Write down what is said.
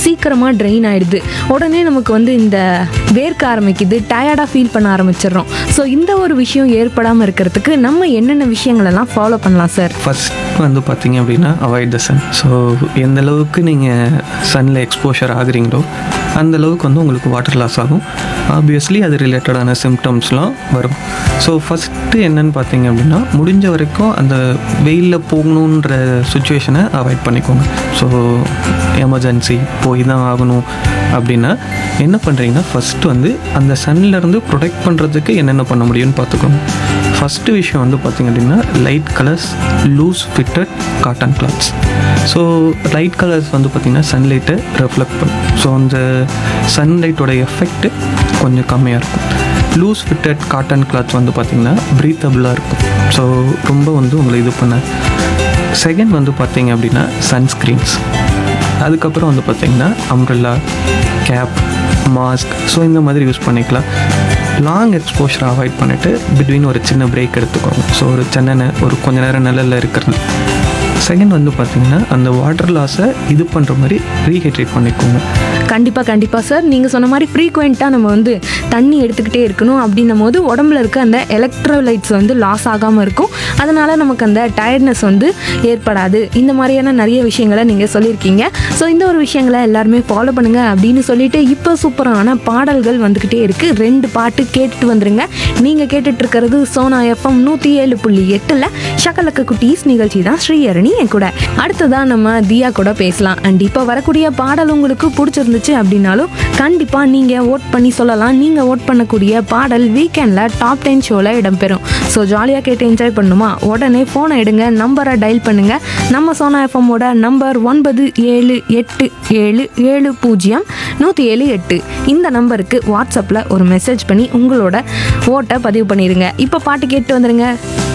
சீக்கிரமாக ட்ரெயின் ஆயிடுது உடனே நமக்கு வந்து இந்த வேர்க்க ஆரம்பிக்குது டயர்டாக ஃபீல் பண்ண ஆரம்பிச்சிடுறோம் ஸோ இந்த ஒரு விஷயம் ஏற்படாமல் இருக்கிறதுக்கு நம்ம என்னென்ன விஷயங்களெல்லாம் ஃபாலோ பண்ணலாம் சார் ஃபர்ஸ்ட் வந்து பார்த்தீங்க அப்படின்னா அவாய்ட் த சன் ஸோ எந்த அளவுக்கு நீங்கள் சன்னில் எக்ஸ்போஷர் ஆகுறீங்களோ அந்த அளவுக்கு வந்து உங்களுக்கு வாட்டர் லாஸ் ஆகும் ஆப்வியஸ்லி அது ரிலேட்டடான சிம்டம்ஸ்லாம் வரும் ஸோ ஃபஸ்ட்டு என்னன்னு பார்த்தீங்க அப்படின்னா முடிஞ்ச வரைக்கும் அந்த வெயிலில் போகணுன்ற சுச்சுவேஷனை அவாய்ட் பண்ணிக்கோங்க ஸோ எமர்ஜென்சி போய் தான் ஆகணும் அப்படின்னா என்ன பண்ணுறீங்கன்னா ஃபஸ்ட்டு வந்து அந்த சன்லேருந்து ப்ரொடெக்ட் பண்ணுறதுக்கு என்னென்ன பண்ண முடியும்னு பார்த்துக்கோங்க ஃபஸ்ட்டு விஷயம் வந்து பார்த்திங்க அப்படின்னா light colours loose fitted cotton clothes so light colours வந்து பார்த்திங்கன்னா சன்லைட்டை ரெஃப்ளெக்ட் பண்ணும் ஸோ அந்த சன்லைட்டோட எஃபெக்ட் கொஞ்சம் கம்மியாக இருக்கும் லூஸ் ஃபிட்டட் காட்டன் கிளாத்ஸ் வந்து பார்த்திங்கன்னா ப்ரீத்தபிளாக இருக்கும் ஸோ ரொம்ப வந்து உங்களை இது பண்ண செகண்ட் வந்து பார்த்தீங்க அப்படின்னா சன்ஸ்க்ரீன்ஸ் அதுக்கப்புறம் வந்து பார்த்தீங்கன்னா அம்ப்ரெல்லா கேப் மாஸ்க் ஸோ இந்த மாதிரி யூஸ் பண்ணிக்கலாம் லாங் எக்ஸ்போஷரை அவாய்ட் பண்ணிவிட்டு பிட்வீன் ஒரு சின்ன பிரேக் எடுத்துக்கோங்க ஸோ ஒரு சின்ன ஒரு கொஞ்ச நேரம் நிழல்ல இருக்கிறது செகண்ட் வந்து பார்த்தீங்கன்னா அந்த வாட்டர் லாஸை இது பண்ணுற மாதிரி ரீஹைட்ரேட் பண்ணிக்கோங்க கண்டிப்பாக கண்டிப்பாக சார் நீங்கள் சொன்ன மாதிரி ஃப்ரீக்வெண்ட்டாக நம்ம வந்து தண்ணி எடுத்துக்கிட்டே இருக்கணும் அப்படின்னும் போது உடம்புல இருக்க அந்த எலக்ட்ரோலைட்ஸ் வந்து லாஸ் ஆகாமல் இருக்கும் அதனால் நமக்கு அந்த டயர்ட்னஸ் வந்து ஏற்படாது இந்த மாதிரியான நிறைய விஷயங்களை நீங்கள் சொல்லியிருக்கீங்க ஸோ இந்த ஒரு விஷயங்களை எல்லாருமே ஃபாலோ பண்ணுங்க அப்படின்னு சொல்லிட்டு இப்போ சூப்பரான பாடல்கள் வந்துக்கிட்டே இருக்குது ரெண்டு பாட்டு கேட்டுட்டு வந்துருங்க நீங்கள் கேட்டுட்டு இருக்கிறது சோனா எஃப்எம் நூற்றி ஏழு புள்ளி எட்டில் ஷக்கலக்க குட்டீஸ் நிகழ்ச்சி தான் ஸ்ரீஹரணி என் கூட அடுத்ததான் நம்ம தியா கூட பேசலாம் அண்ட் இப்போ வரக்கூடிய பாடல் உங்களுக்கு பிடிச்சிருந்துச்சு அப்படின்னாலும் கண்டிப்பாக நீங்கள் ஓட் பண்ணி சொல்லலாம் நீங்கள் ஓட் பண்ணக்கூடிய பாடல் வீக்கெண்டில் டாப் டென் ஷோவில் இடம்பெறும் ஸோ ஜாலியாக கேட்டு என்ஜாய் பண்ணுமா உடனே ஃபோனை எடுங்க நம்பரை டயல் பண்ணுங்கள் நம்ம சோனா எஃப்எம்மோட நம்பர் ஒன்பது ஏழு எட்டு ஏழு ஏழு பூஜ்ஜியம் நூற்றி ஏழு எட்டு இந்த நம்பருக்கு வாட்ஸ்அப்பில் ஒரு மெசேஜ் பண்ணி உங்களோட ஓட்டை பதிவு பண்ணிடுங்க இப்போ பாட்டு கேட்டு வந்துடுங்க